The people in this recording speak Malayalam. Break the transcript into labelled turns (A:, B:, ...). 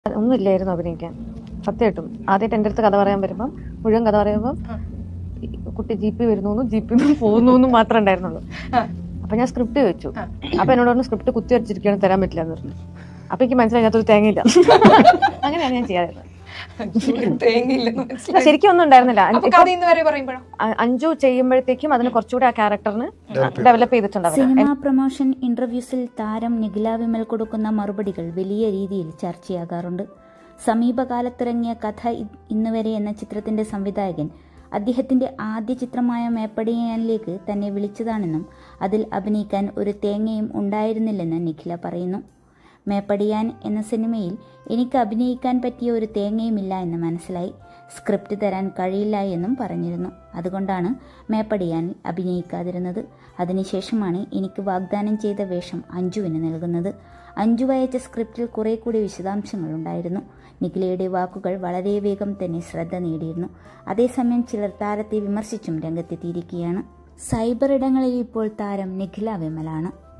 A: ഒന്നുമില്ലായിരുന്നു അഭിനയിക്കാൻ സത്യമായിട്ടും ആദ്യമായിട്ട് എൻ്റെ അടുത്ത് കഥ പറയാൻ വരുമ്പം മുഴുവൻ കഥ പറയുമ്പം ഈ കുട്ടി ജീപ്പിൽ വരുന്നു ജീപ്പിൽ നിന്ന് പോകുന്നു എന്നും മാത്രമേ ഉണ്ടായിരുന്നുള്ളൂ അപ്പൊ ഞാൻ സ്ക്രിപ്റ്റ് ചോദിച്ചു അപ്പൊ എന്നോട് പറഞ്ഞു സ്ക്രിപ്റ്റ് കുത്തി വരച്ചിരിക്കുകയാണ് തരാൻ പറ്റില്ല എന്ന് പറഞ്ഞു അപ്പൊ എനിക്ക് മനസ്സിലായി അതിനകത്തൊരു തേങ്ങയില്ല അങ്ങനെയാണ് ഞാൻ ചെയ്യാറുള്ളത്
B: തേങ്ങയില്ലെന്ന് മനസ്സിലായി
A: ശരിക്കും ഒന്നും ഉണ്ടായിരുന്നില്ല
B: അപ്പൊ കഥ ഇന്ന് വരെ പറയുമ്പോഴോ
A: അ- അഞ്ജു ചെയ്യുമ്പോഴത്തേക്കും അതിന് കുറച്ചുകൂടി ആ ക്യാരക്ടറിന് ഡെവലപ്പ് ചെയ്തിട്ടുണ്ട് അവർ
C: സിനിമാ പ്രൊമോഷൻ ഇന്റർവ്യൂസിൽ താരം നിഖില വിമൽ കൊടുക്കുന്ന മറുപടികൾ വലിയ രീതിയിൽ ചർച്ചയാകാറുണ്ട് സമീപകാലത്തിറങ്ങിയ കഥ ഇ- ഇന്നുവരെ എന്ന ചിത്രത്തിന്റെ സംവിധായകൻ അദ്ദേഹത്തിന്റെ ആദ്യ ചിത്രമായ മേപ്പടിയാനിലേക്ക് തന്നെ വിളിച്ചതാണെന്നും അതിൽ അഭിനയിക്കാൻ ഒരു തേങ്ങയും ഉണ്ടായിരുന്നില്ലെന്ന് നിഖില പറയുന്നു മേപ്പടിയാൻ എന്ന സിനിമയിൽ എനിക്ക് അഭിനയിക്കാൻ പറ്റിയ ഒരു തേങ്ങയുമില്ല എന്ന് മനസ്സിലായി സ്ക്രിപ്റ്റ് തരാൻ കഴിയില്ല എന്നും പറഞ്ഞിരുന്നു അതുകൊണ്ടാണ് മേപ്പടിയാനിൽ അഭിനയിക്കാതിരുന്നത് അതിനുശേഷമാണ് എനിക്ക് വാഗ്ദാനം ചെയ്ത വേഷം അഞ്ജുവിന് നൽകുന്നത് അഞ്ജു അയച്ച സ്ക്രിപ്റ്റിൽ കുറെ കൂടി വിശദാംശങ്ങളുണ്ടായിരുന്നു നിഖിലയുടെ വാക്കുകൾ വളരെ വേഗം തന്നെ ശ്രദ്ധ നേടിയിരുന്നു അതേസമയം ചിലർ താരത്തെ വിമർശിച്ചും രംഗത്തെത്തിയിരിക്കുകയാണ് സൈബർ ഇടങ്ങളിൽ ഇപ്പോൾ താരം നിഖില വിമലാണ്